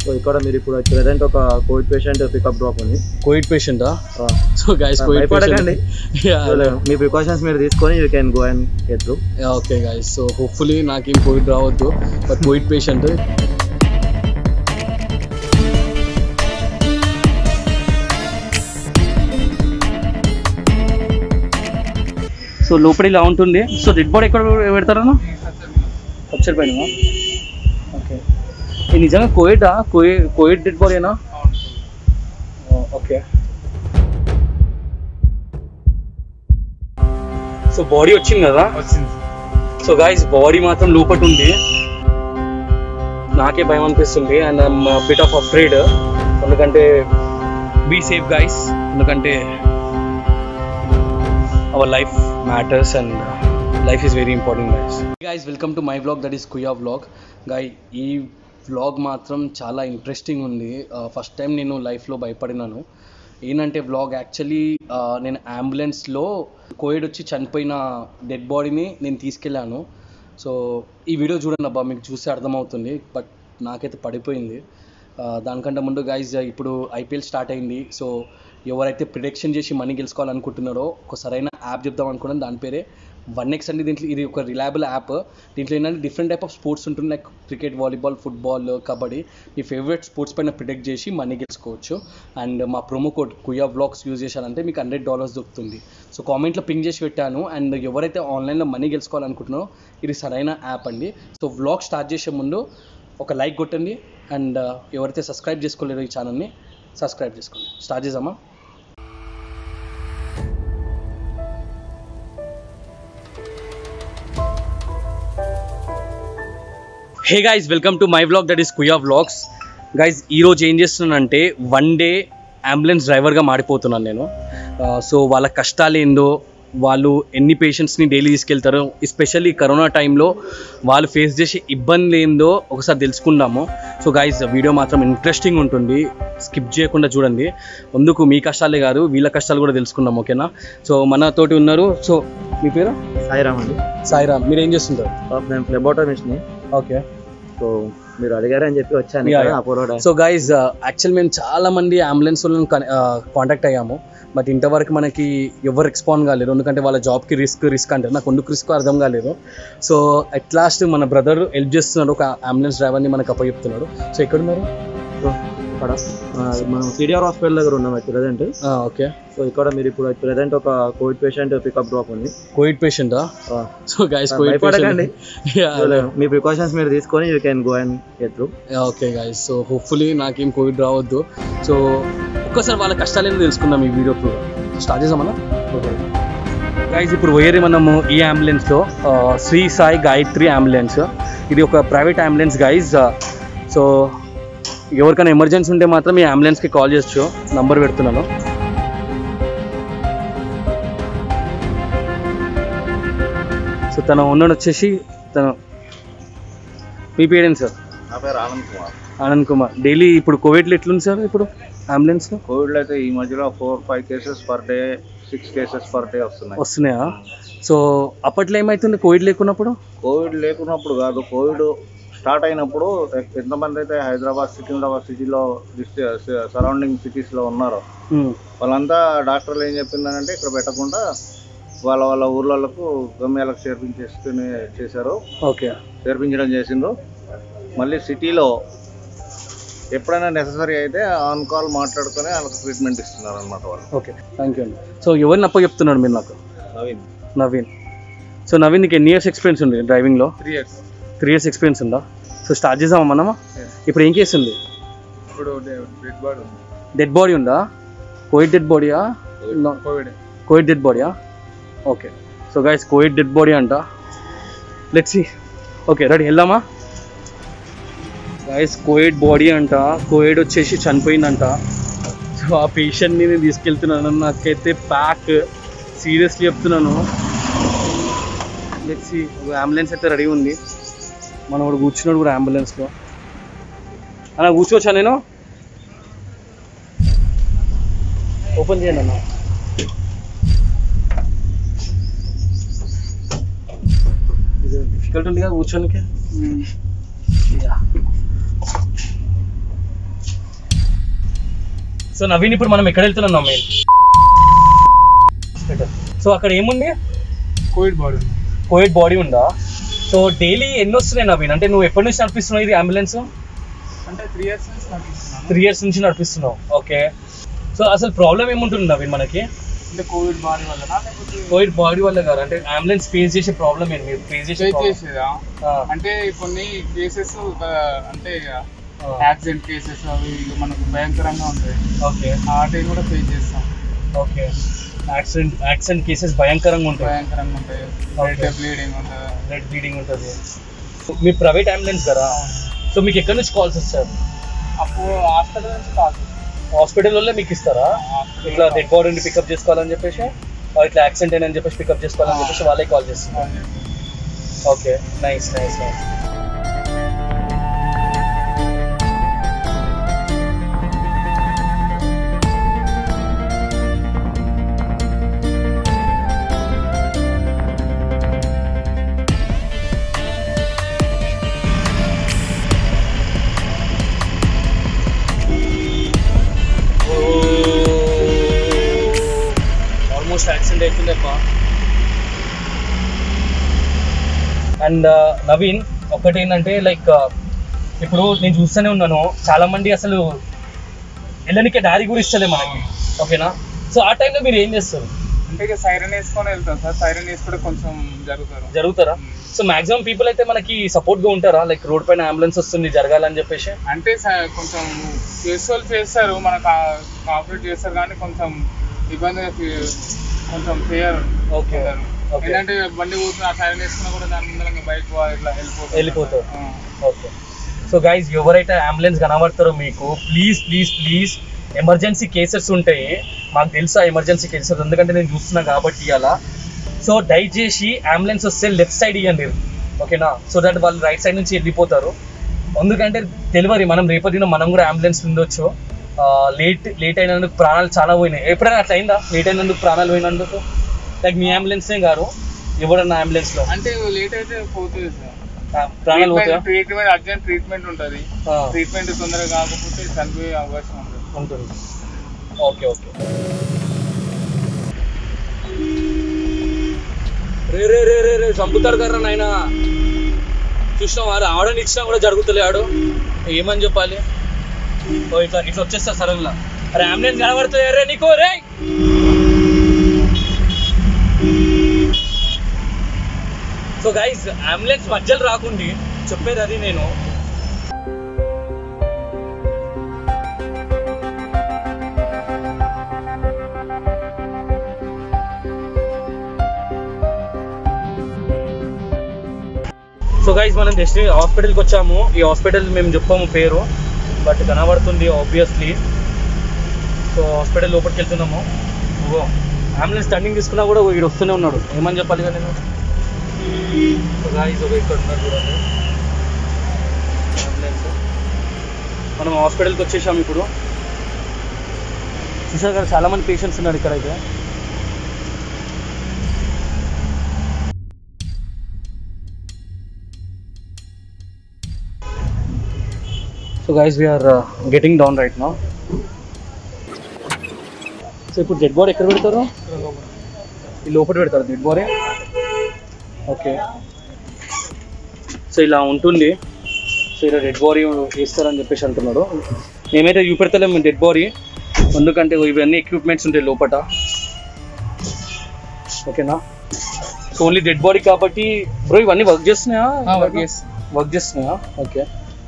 So ఇక్కడ మీరు ఇప్పుడు ప్రెసెంట్ ఒక కోవిడ్ పేషెంట్ పికప్ డ్రాప్ ఉంది కోవిడ్ పేషెంటా ఆ, సో గైస్ కోవిడ్ భయపడకండి మీ ప్రికాషన్స్ మీరు తీసుకొని you can go and get through okay guys so hopefully నాకేం కోవిడ్ రావద్దు బట్ కోవిడ్ పేషెంట్ సో లోపల ఇలా ఉంటుంది సో డెడ్ బాడీ ఎక్కడ పెడతారన్నా అప్సెట్ పైన ఓకే ఇది నిజంగా కోవిడా కోవిడ్ కోవిడ్ డెడ్ బాడీనా ఓకే సో బాడీ వచ్చింది కదా సో గాయస్ బాడీ మాత్రం లోపట ఉంది నాకే భయం అనిపిస్తుంది అండ్ బిట్ ఆఫ్ అఫ్రేడ్ ఎందుకంటే బీ సేఫ్ గైస్ ఎందుకంటే our life matters and life is very important guys guys welcome to my vlog that is Kuya vlog guy ఈ వ్లాగ్ మాత్రం చాలా ఇంట్రెస్టింగ్ ఉంది ఫస్ట్ టైం నేను లైఫ్లో భయపడినాను ఏంటంటే వ్లాగ్ యాక్చువల్లీ నేను అంబులెన్స్లో కోవిడ్ వచ్చి చనిపోయిన డెడ్ బాడీని నేను తీసుకెళ్ళాను సో ఈ వీడియో చూడండి అబ్బా మీకు చూస్తే అర్థమవుతుంది బట్ నాకైతే పడిపోయింది ఆ, దానికంటే ముందు గైజ్ ఇప్పుడు ఐపీఎల్ స్టార్ట్ అయింది సో ఎవరైతే ప్రిడిక్షన్ చేసి మనీ గెలుచుకోవాలనుకుంటున్నారో ఒక సరైన యాప్ చెప్దాం అనుకున్నాను దాని పేరే వన్ ఎక్స్ అండి దీంట్లో ఇది ఒక రిలయబుల్ యాప్ దీంట్లో ఏంటంటే డిఫరెంట్ టైప్ ఆఫ్ స్పోర్ట్స్ ఉంటుంది like cricket volleyball football kabaddi మీ ఫేవరెట్ స్పోర్ట్స్ పైన ప్రిడిక్ట్ చేసి మనీ గెలుచుకోవచ్చు అండ్ మా promo code Kuya blogs use చేశారంటే మీకు హండ్రెడ్ డాలర్స్ దొరుకుతుంది సో కామెంట్లో పింగ్ చేసి పెట్టాను అండ్ ఎవరైతే ఆన్లైన్లో మనీ గెలుచుకోవాలనుకుంటున్నారో ఇది సరైన యాప్ అండి సో వ్లాగ్ స్టార్ట్ చేసే ముందు ఒక లైక్ కొట్టండి అండ్ ఎవరైతే సబ్స్క్రైబ్ చేసుకోలేరో ఈ ఛానల్ని సబ్స్క్రైబ్ చేసుకోండి స్టార్ట్ చేద్దామా hey guys welcome to my vlog that is Kuya vlogs guys ఈరోజు ఏం చేస్తున్నానంటే వన్ డే అంబులెన్స్ డ్రైవర్గా మారిపోతున్నాను నేను సో వాళ్ళ కష్టాలు ఏందో వాళ్ళు ఎన్ని పేషెంట్స్ని డైలీ తీసుకెళ్తారో ఎస్పెషల్లీ కరోనా టైంలో వాళ్ళు ఫేస్ చేసే ఇబ్బంది ఏందో ఒకసారి తెలుసుకుందాము సో గైస్ వీడియో మాత్రం ఇంట్రెస్టింగ్ ఉంటుంది స్కిప్ చేయకుండా చూడండి అందుకు మీ కష్టాలే కాదు వీళ్ళ కష్టాలు కూడా తెలుసుకుందాం ఓకేనా సో మనతోటి ఉన్నారు సో మీ పేరు సాయిరామ్ అండి సాయిరామ్ మీరు ఏం చేస్తుంటారు ఆ, నేను ఫ్లెబోటమిస్ట్ని ఓకే సో మీరు అడిగారని చెప్పి వచ్చాను Yeah, ఇక్కడ yeah. Apollo so guys actual మేము చాలా మంది అంబులెన్స్ వాళ్ళని కాంటాక్ట్ అయ్యాము బట్ ఇంతవరకు మనకి ఎవరు రెస్పాండ్ కాలేదు ఎందుకంటే వాళ్ళ జాబ్కి రిస్క్ రిస్క్ అంటారు నాకు ఎందుకు రిస్క్ అర్థం కాలేదు సో అట్ లాస్ట్ మన బ్రదర్ హెల్ప్ చేస్తున్నాడు ఒక అంబులెన్స్ డ్రైవర్ని మనకు అప్పచెప్తున్నాడు సో ఎక్కడున్నారు సో ఇక్కడ ఆ, మనం సిడిఆర్ హాస్పిటల్ దగ్గర ఉన్నాం ప్రెసెంట్ ఓకే సో ఇక్కడ మీరు ఇప్పుడు ప్రెసెంట్ ఒక కోవిడ్ పేషెంట్ పికప్ డ్రాప్ ఉంది కోవిడ్ పేషెంటా ఆ, సో గైస్ కోవిడ్ భయపడకండి. పేషెంట్ మీ ప్రికాషన్స్ మీరు తీసుకొని you can go and get through okay guys so hopefully నాకేం కోవిడ్ రావద్దు సో ఒక్కసారి వాళ్ళ కష్టాలేందో తెలుసుకుందాం ఈ వీడియో త్రూ స్టార్ట్ చేసామన్నా గైస్ ఇప్పుడు పోయేది మనము ఈ అంబులెన్స్లో శ్రీ సాయి గాయత్రి అంబులెన్స్ ఇది ఒక ప్రైవేట్ అంబులెన్స్ గైజ్ సో ఎవరికైనా ఎమర్జెన్సీ ఉంటే మాత్రం ఈ అంబులెన్స్కి కాల్ చేయొచ్చు నంబర్ పెడుతున్నాను సో తన ఉన్నాడు వచ్చేసి తను మీ పేరెంట్స్ సార్ నా పేరు ఆనంద్ కుమార్ ఆనంద్ కుమార్ డైలీ ఇప్పుడు కోవిడ్లో ఎట్లుంది సార్ ఇప్పుడు అంబులెన్స్లో కోవిడ్ అయితే ఈ మధ్యలో four five cases per day six cases per day వస్తున్నాయి వస్తున్నాయా సో అప్పట్లో ఏమవుతుంది కోవిడ్ లేకున్నప్పుడు కోవిడ్ లేకున్నప్పుడు కాదు కోవిడ్ స్టార్ట్ అయినప్పుడు ఎ- ఎంతమంది అయితే హైదరాబాద్ సికింద్రాబాద్ సిటీలో సరౌండింగ్ సిటీస్లో ఉన్నారో ఉమ్, వాళ్ళంతా డాక్టర్లు ఏం చెప్పిందంటే ఇక్కడ పెట్టకుండా వాళ్ళ వాళ్ళ ఊర్లకు గమ్యాలకు చేర్పించేసుకుని చేశారు ఓకే చేర్పించడం చేసిండ్రు మళ్ళీ సిటీలో ఎప్పుడైనా నెససరీ అయితే ఆన్ కాల్ మాట్లాడుకొని వాళ్ళకి ట్రీట్మెంట్ ఇస్తున్నారు అనమాట వాళ్ళు ఓకే థ్యాంక్ యూ అండి సో ఎవరిని అప్ప చెప్తున్నాడు మీరు నాకు నవీన్ నవీన్ సో నవీన్ నీకు ఎన్ని ఇయర్స్ ఎక్స్పీరియన్స్ ఉంది డ్రైవింగ్లో three years three years experience ఉందా సో స్టార్ట్ చేసామా మనమా ఇప్పుడు ఏం కేసు ఉంది ఇప్పుడు డెడ్ బాడీ ఉంది డెడ్ బాడీ ఉందా కోవిడ్ డెడ్ బాడీయా కోవిడ్ కోవిడ్ డెడ్ బాడీయా okay so guys covid dead body అంట లెట్స్ సి ఓకే రెడీ వెళ్దామా గైస్ కోవిడ్ బాడీ అంట కోవిడ్ వచ్చేసి చనిపోయిందంట సో ఆ పేషెంట్ని నేను తీసుకెళ్తున్నాను నాకైతే ప్యాక్ సీరియస్లీ చెప్తున్నాను లెట్స్ సి ఒక అంబులెన్స్ అయితే రెడీ ఉంది మనం కూడా కూర్చున్నాడు కూడా అంబులెన్స్లో అలా కూర్చోవచ్చా నేను ఓపెన్ చేయండి అన్న ఇది డిఫికల్ట్ ఉంది కదా కూర్చోనికి సో నవీన్ ఇప్పుడు మనం ఎక్కడ వెళ్తున్నాం మెయిన్ సో అక్కడ ఏముంది కోవిడ్ బాడీ కోవిడ్ బాడీ ఉందా సో డైలీ ఎన్ని వస్తున్నాయి నవీన్ అంటే నువ్వు ఎప్పటి నుంచి నడిపిస్తున్నావు ఇది అంబులెన్స్ అంటే త్రీ ఇయర్స్ నుంచి నడిపిస్తున్నాను త్రీ ఇయర్స్ నుంచి నడిపిస్తున్నావు ఓకే సో అసలు ప్రాబ్లం ఏముంటుంది నవీన్ మనకి అంటే కోవిడ్ బాడీ వల్ల లేకపోతే కోవిడ్ బాడీ వల్ల కాదు అంటే అంబులెన్స్ ఫేస్ చేసే ప్రాబ్లం ఏంటి మీరు ఫేస్ చేసే ఫేస్ problem? చేసేదా ఆ, అంటే కొన్ని కేసెస్ అంటే ఆ, యాక్సిడెంట్ కేసెస్ అవి ఇక మనకు భయంకరంగా ఉంటాయి ఓకే ఆ టైం కూడా ఫేస్ చేస్తాం ఓకే యాక్సిడెంట్ యాక్సిడెంట్ కేసెస్ భయంకరంగా ఉంటాయి భయంకరంగా ఉంటాయి Okay. రెడ్ బ్లీడింగ్ ఉంటుంది బ్లడ్ బ్లీడింగ్ ఉంటుంది మీ ప్రైవేట్ అంబులెన్స్ కదా సో మీకు ఎక్కడి నుంచి కాల్స్ వస్తారు అప్పుడు హాస్పిటల్ నుంచి కాల్ హాస్పిటల్ వల్లే మీకు ఇస్తారా ఇట్లా డెడ్ బాడీని పికప్ చేసుకోవాలని చెప్పేసి or ఇట్లా యాక్సిడెంట్ అయిందని చెప్పేసి పికప్ చేసుకోవాలని చెప్పేసి వాళ్ళే కాల్ చేస్తున్నారు okay nice nice nice almost accident అవుతుందప్ప అండ్ నవీన్ ఒకటి ఏంటంటే లైక్ ఇప్పుడు నేను చూస్తూనే ఉన్నాను చాలా మంది అసలు వెళ్ళనికే దారి కూడా ఇస్తలే మనకి ఓకేనా సో ఆ టైంలో మీరు ఏం చేస్తారు అంటే ఇక సైరన్ వేసుకొని వెళ్తాం సార్ సైరన్ వేసుకుంటే కొంచెం జరుగుతారు జరుగుతారా సో మాక్సిమం పీపుల్ అయితే మనకి సపోర్ట్ గా ఉంటారా లైక్ రోడ్ పైన అంబులెన్స్ వస్తుంది జరగాలని చెప్పేసి అంటే స- కొంచెం చేసే వాళ్ళు చేస్తారు మనకు కాపరేట్ చేస్తారు కానీ కొంచెం ఇబ్బందిగా ఫీ- కొంచెం చేయరు ఓకే ఉంటారు. ఓకే ఏంటంటే బండి పోతున్నా సైరన్ వేసుకున్నా కూడా దాని ముందర బైక్ ఇట్లా వెళ్ళిపోతారు వెళ్ళిపోతారు. ఆ. ఓకే సో గైజ్ ఎవరైతే అంబులెన్స్ కనబడతారో మీకు please please please emergency cases ఉంటాయి మాకు తెలుసా ఎమర్జెన్సీ కేసెస్ ఎందుకంటే నేను చూస్తున్నా కాబట్టి అలా సో దయచేసి అంబులెన్స్ వస్తే లెఫ్ట్ సైడ్ ఇవ్వండి ఓకేనా సో దట్ వాళ్ళు రైట్ సైడ్ నుంచి వెళ్ళిపోతారు ఎందుకంటే డెలివరీ మనం రేపటిన మనం కూడా అంబులెన్స్ ఉండొచ్చు లేట్ లేట్ అయినందుకు ప్రాణాలు చాలా పోయినాయి ఎప్పుడైనా అట్లా అయిందా లేట్ అయినందుకు ప్రాణాలు పోయినందుకు లైక్ మీ అంబులెన్సే గారు ఎవరన్నా అంబులెన్స్లో అంటే లేట్ అయితే పోతుంది సార్ ప్రాణాలు పోతాయా ట్రీట్మెంట్ అర్జెంట్ ట్రీట్మెంట్ ఉంటుంది ఆ. ట్రీట్మెంట్ తొందరగా కాకపోతే చనిపోయే అవకాశం ఉంటుంది ఉంటుంది ఓకే ఓకే రే రే రే రే రే చంపుతాడు కర్రా నాయన చూసినావా ఆడని ఇచ్చినా కూడా జరుగుతులే ఆడు ఏమని చెప్పాలి ఓ ఇట్లా ఇట్లా వచ్చేస్తా సడన్లా అరే అంబులెన్స్ కనబడుతుంది రే నీకో రే సో గైస్ అంబులెన్స్ మధ్యలో రాకుండి చెప్పేది అది నేను సో గైస్ మనం జస్ట్ హాస్పిటల్కి వచ్చాము ఈ హాస్పిటల్ మేము చెప్పాము పేరు బట్ కనబడుతుంది ఆబ్వియస్లీ సో హాస్పిటల్ లోపలికి వెళ్తున్నాము ఓ అంబులెన్స్ టర్నింగ్ తీసుకున్నా కూడా వీడు వస్తూనే ఉన్నాడు ఏమని చెప్పాలి కదా నేను సో గాయస్ ఒక ఇక్కడ ఉన్నారు చూడండి అంబులెన్స్ మనం హాస్పిటల్కి వచ్చేసాము ఇప్పుడు చూసారు కదా చాలా మంది పేషెంట్స్ ఉన్నారు ఇక్కడైతే so guys we're getting down right నా సో ఇప్పుడు డెడ్ బాడీ ఎక్కడ పెడతారు ఈ లోపల పెడతారు డెడ్ బాడీ ఓకే సో ఇలా ఉంటుంది సో ఇలా డెడ్ బాడీ వేస్తారని చెప్పేసి అంటున్నాడు మేమైతే చూపెడతలేము డెడ్ బాడీ ఎందుకంటే ఇవన్నీ ఎక్విప్మెంట్స్ ఉంటాయి లోపల ఓకేనా సో ఓన్లీ డెడ్ బాడీ కాబట్టి బ్రో ఇవన్నీ వర్క్ చేస్తున్నాయా work చేస్తున్నాయి. వర్క్ చేస్తున్నాయా ఓకే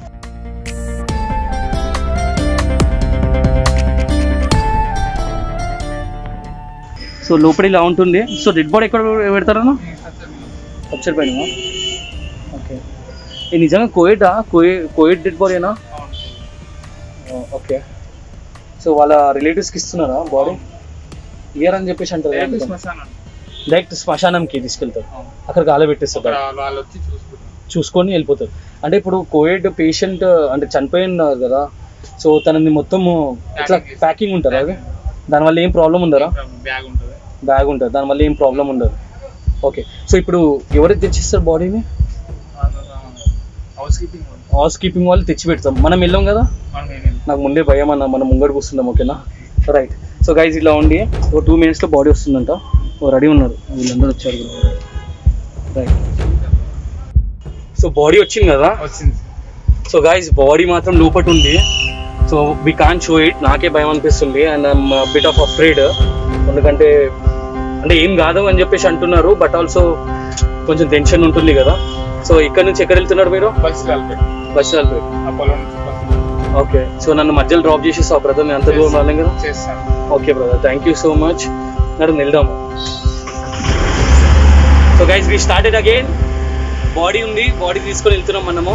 సో లోపల ఇలా ఉంటుంది సో డెడ్ బాడీ ఎక్కడ పెడతారన్నా అప్సర్ పైన ఓకే ఇది నిజంగా కోయిడా కోయి కోయిడ్ డెడ్ బాడీనా ఓకే సో వాళ్ళ రిలేటివ్స్కి ఇస్తున్నారా బాడీ ఇయర్ అని చెప్పేసి డైరెక్ట్ అంటారు శ్మశానం డైరెక్ట్ శ్మశానంకి తీసుకెళ్తారు అక్కడికి ఆల పెట్టేస్తారు అక్కడ వాళ్ళు వచ్చి చూసుకుంటారు చూసుకొని వెళ్ళిపోతారు అంటే ఇప్పుడు కోవిడ్ పేషెంట్ అంటే చనిపోయినారు కదా సో తనని మొత్తం ఇట్లా Packing చేసి- ప్యాకింగ్ ఉంటారా అది దానివల్ల ఏం ప్రాబ్లం ఉందరా బ్యాగ్ ఉంటుంది బ్యాగ్ ఉంటుంది దానివల్ల ఏం ప్రాబ్లం ఉండదు ఓకే సో ఇప్పుడు ఎవరికి తెచ్చిస్తారు బాడీని హౌస్ కీపింగ్ హౌస్ కీపింగ్ వాళ్ళు తెచ్చి పెడతాం మనం వెళ్ళాం కదా మనం ఏం నాకు ముందే భయం అన్న మనం ముంగడు కూర్చుందాం ఓకేనా రైట్ సో గైజ్ ఇలా ఉండి ఒక టూ మినిట్స్లో బాడీ వస్తుందంట రెడీ ఉన్నారు వీళ్ళందరూ వచ్చారు రైట్ సో బాడీ వచ్చింది కదా వచ్చింది సో గైజ్ బాడీ మాత్రం లోపట ఉంది so we can show it నాకే భయం అనిపిస్తుంది and I'm bit of afraid ఎందుకంటే అంటే ఏం కాదు అని చెప్పేసి అంటున్నారు బట్ ఆల్సో కొంచెం టెన్షన్ ఉంటుంది కదా సో ఇక్కడ నుంచి ఎక్కడ వెళ్తున్నారు మీరు బస్సు కలిపి బస్ వెళ్ళిపోయి ఆ పొలం నుంచి బస్సు ఓకే సో నన్ను మధ్యలో డ్రాప్ చేసేస్తావు బ్రదర్ నేను అంత దూరం రాలేం కదా చేస్తాను okay brother thank you so much నడు వెళ్దాము so guys we started again body ఉంది బాడీ తీసుకొని వెళ్తున్నాం మనము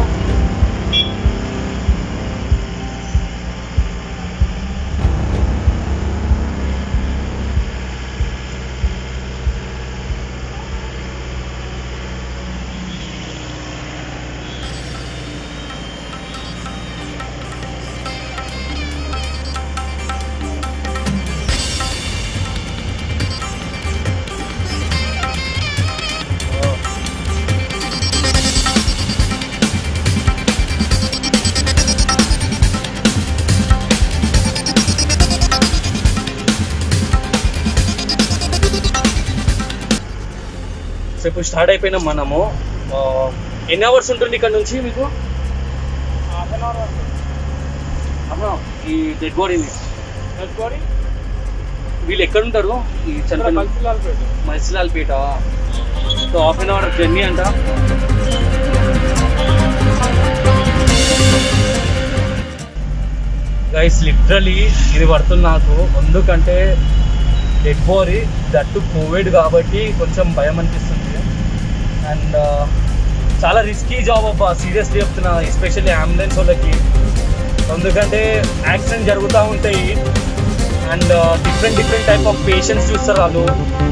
సో ఇప్పుడు స్టార్ట్ అయిపోయినాం మనము ఆ, ఎన్ని అవర్స్ ఉంటుంది ఇక్కడ నుంచి మీకు హాఫ్ అన్ అవర్ ఆహా, ఈ డెడ్ బాడీని వీళ్ళు ఎక్కడ ఉంటారు ఈ చనిపోయిన బస్సు కలిపి మసిలాల్పేట so half an hour journey అంట గైస్ లిటరలీ ఇది పడుతుంది నాకు ఎందుకంటే డెడ్ బాడీ దట్టు కోవిడ్ కాబట్టి కొంచెం భయం అనిపిస్తుంది అండ్ చాలా రిస్కీ జాబ్ అబ్బా సీరియస్లీ చెప్తున్నా ఎస్పెషల్లీ అంబులెన్స్ వాళ్ళకి ఎందుకంటే యాక్సిడెంట్ జరుగుతూ ఉంటాయి and different different type of patients చూస్తారు వాళ్ళు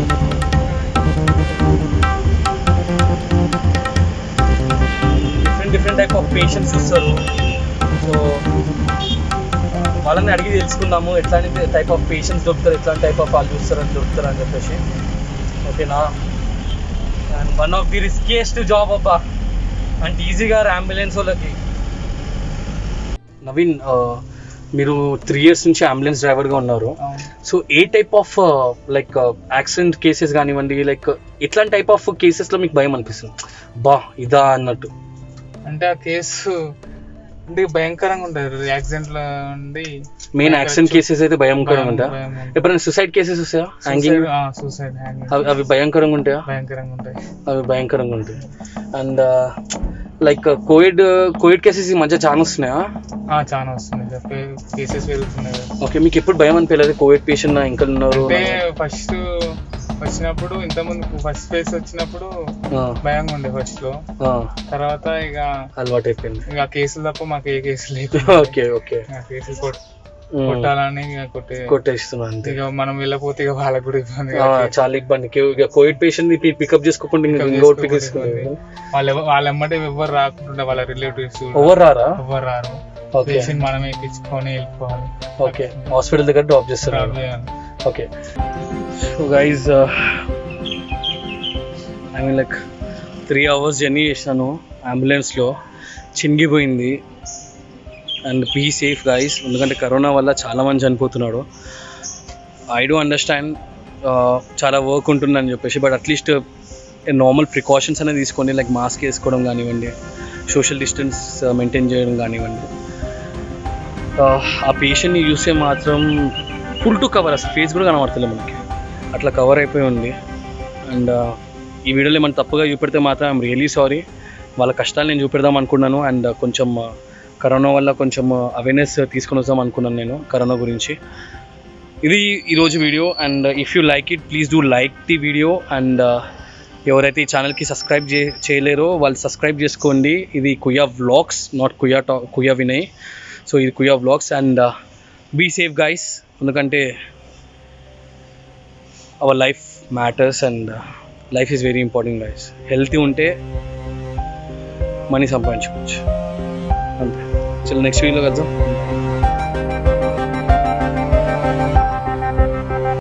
different different type of patients చూస్తారు సో వాళ్ళని అడిగి తెలుసుకుందాము ఎట్లాంటి టైప్ ఆఫ్ పేషెంట్స్ దొరుకుతారు ఎట్లాంటి టైప్ ఆఫ్ వాళ్ళు చూస్తారని దొరుకుతారు అని చెప్పేసి ఓకేనా and one of the riskiest job అబ్బా అంటే ఈజీగా అంబులెన్స్ వాళ్ళకి నవీన్ ఆ, మీరు త్రీ ఇయర్స్ నుంచి అంబులెన్స్ డ్రైవర్గా ఉన్నారు so a type of like accident cases కానివ్వండి లైక్ ఎట్లాంటి టైప్ ఆఫ్ కేసెస్లో మీకు భయం అనిపిస్తుంది బా ఇదా అన్నట్టు అంటే ఆ కేసు అంటే భయంకరంగా ఉంటుంది యాక్సిడెంట్ లో ఉండి మెయిన్ యాక్సిడెంట్ కేసెస్ అయితే భయంకరంగా ఉంటాయా భయం ఉంటుంది. ఎప్పుడైనా సూసైడ్ కేసెస్ వస్తాయా హ్యాంగింగ్ సూసైడ్ హ్యాంగింగ్ అవి అవి భయంకరంగా ఉంటాయా భయంకరంగా ఉంటాయి అవి భయంకరంగా ఉంటాయి and like covid covid cases ఈ మధ్య చాలా వస్తున్నాయా ఆ, చాలా వస్తున్నాయి కేసెస్ పెరుగుతున్నాయి కదా. ఓకే మీకు ఎప్పుడు భయం అనిపించలేదు కోవిడ్ పేషెంట్ నా ఇంకా ఉన్నారు అంటే ఫస్ట్ వచ్చినప్పుడు ఇంతకుముందు ఫస్ట్ ఫేస్ వచ్చినప్పుడు ఆ, భయంగా ఉండే ఫస్ట్ లో ఆ, తర్వాత ఇక అలవాటు అయిపోయింది ఇక కేసులు తప్ప మాకు ఏ కేసులు లేదు ఓకే ఓకే ఆ కేసులు కొట్- ఉమ్, కొట్టాలని ఇక కొట్టే కొట్టేస్తున్నా అంతే ఇక మనం వెళ్ళకపోతే ఇక వాళ్ళకి కూడా ఇబ్బంది ఆ, కదా. చాలా ఇబ్బంది కే- ఇక కోవిడ్ పేషెంట్ పికప్ చేసుకోకుండా ఇంకా Pick up ఇంకోటి పిక్ చేసుకోకుండా చేసుకుంటే వాళ్ళ వాళ్ళ ఎమ్మటే ఎవరు రాకుండా వాళ్ళ రిలేటివ్స్ ఎవరు రారా ఎవరు రారు ఓకే పేషెంట్ మనమే ఎక్కించుకొని వెళ్ళిపోవాలి ఓకే హాస్పిటల్ దగ్గర డ్రాప్ చేస్తారు డ్రాప్ చేయాలి. Okay so guys I mean like three hours journey చేశాను అంబులెన్స్లో చినిగిపోయింది అండ్ బీ సేఫ్ గైస్ ఎందుకంటే కరోనా వల్ల చాలామంది చనిపోతున్నాడు ఐ డూ అండర్స్టాండ్ చాలా వర్క్ ఉంటుందని చెప్పేసి బట్ అట్లీస్ట్ నార్మల్ ప్రికాషన్స్ అనేది తీసుకొని లైక్ మాస్క్ వేసుకోవడం కానివ్వండి సోషల్ డిస్టెన్స్ మెయింటైన్ చేయడం కానివ్వండి Uh, ఆ పేషెంట్ని చూస్తే మాత్రం ఫుల్ టు కవర్ అసలు ఫేస్ కూడా కనబడతలేదు మనకి అట్లా కవర్ అయిపోయి ఉంది అండ్ ఈ వీడియోలో ఏమైనా తప్పుగా చూపెడితే మాత్రం ఐఎమ్ రియలీ సారీ వాళ్ళ కష్టాలు నేను చూపెడదాం అనుకున్నాను అండ్ కొంచెం uh, కరోనా వల్ల కొంచెం అవేర్నెస్ తీసుకొని వద్దాం అనుకున్నాను నేను కరోనా గురించి ఇది ఈరోజు video and if you like it please do like the video and ఎవరైతే ఈ ఛానల్కి సబ్స్క్రైబ్ చే చేయలేరో వాళ్ళు సబ్స్క్రైబ్ చేసుకోండి ఇది కుయా వ్లాగ్స్ నాట్ కుయా టా కుయా వినయ్ సో ఇది Kuya vlogs and be safe guys ఎందుకంటే our life matters and life is very important guys healthy ఉంటే మనీ సంపాదించుకోవచ్చు అంతే చలో నెక్స్ట్ వీడియోలో కలుద్దాం